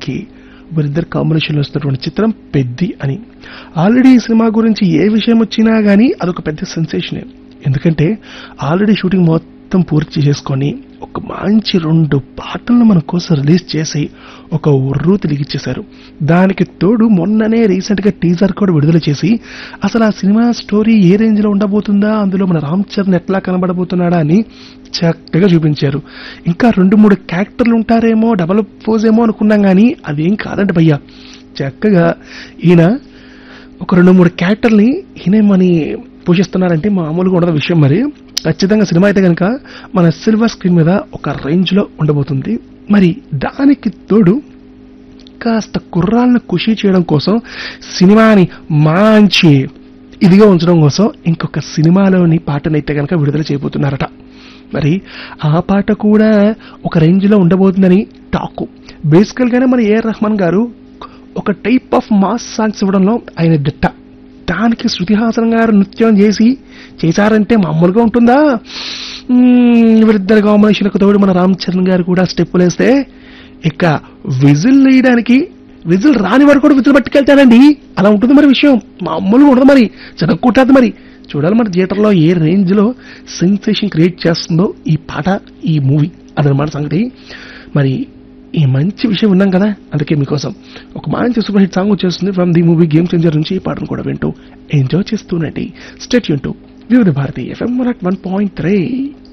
కే వీరిద్దరు కాంబినేషన్లో వస్తున్నటువంటి చిత్రం పెద్ది అని ఆల్రెడీ ఈ సినిమా గురించి ఏ విషయం వచ్చినా గానీ అదొక పెద్ద సెన్సేషనే ఎందుకంటే ఆల్రెడీ షూటింగ్ మొత్తం పూర్తి చేసుకొని ఒక మంచి రెండు పాటలను మన కోసం రిలీజ్ చేసి ఒక ఉర్రూ తిరిగిచ్చేశారు దానికి తోడు మొన్ననే రీసెంట్ గా టీజర్ కూడా విడుదల చేసి అసలు ఆ సినిమా స్టోరీ ఏ రేంజ్ లో ఉండబోతుందా అందులో మన రామ్ చరణ్ ఎట్లా కనబడబోతున్నాడా అని చక్కగా చూపించారు ఇంకా రెండు మూడు క్యారెక్టర్లు ఉంటారేమో డబల్ పోజ్ ఏమో అనుకున్నాం కానీ అదేం కాదంట భయ్యా చక్కగా ఈయన ఒక రెండు మూడు క్యారెక్టర్ని ఈయనేమని పోషిస్తున్నారంటే మామూలుగా ఉండదు విషయం మరి ఖచ్చితంగా సినిమా అయితే కనుక మన సిల్వర్ స్క్రీన్ మీద ఒక రేంజ్ లో ఉండబోతుంది మరి దానికి తోడు కాస్త కుర్రాలను ఖుషి చేయడం కోసం సినిమాని మంచి ఇదిగా ఉంచడం కోసం ఇంకొక సినిమాలోని పాటనైతే కనుక విడుదల చేయబోతున్నారట మరి ఆ పాట కూడా ఒక రేంజ్ లో ఉండబోతుందని టాక్ బేసికల్ గానే మన ఏఆర్ రెహమాన్ గారు ఒక టైప్ ఆఫ్ మాస్ సాంగ్స్ ఇవ్వడంలో ఆయన దిట్ట దానికి శృతి హాసన్ గారు నృత్యం చేసి చేశారంటే మామూలుగా ఉంటుందా మ్మ్, వీరిద్దరి కాంబినేషన్కు తోడు మన రామ్ చరణ్ గారు కూడా స్టెప్పులు వేస్తే ఇక విజిల్ వేయడానికి విజిల్ రాని వాడు కూడా విజిల్ పట్టుకెళ్తాడండి అలా ఉంటుంది మరి విషయం మామూలుగా ఉండదు మరి చదక్కుంటుంది మరి చూడాలి మరి థియేటర్లో ఏ రేంజ్ లో సెన్సేషన్ క్రియేట్ చేస్తుందో ఈ పాట ఈ మూవీ అదనమాట సంగతి మరి ఈ మంచి విషయం విన్నాం కదా అందుకే మీకోసం ఒక మంచి సూపర్ హిట్ సాంగ్ వచ్చేస్తుంది from the movie game changer నుంచి ఈ పాటను కూడా వింటూ ఎంజాయ్ చేస్తూనండి స్టేట్ యూన్ to Vividh Bharati F M one point three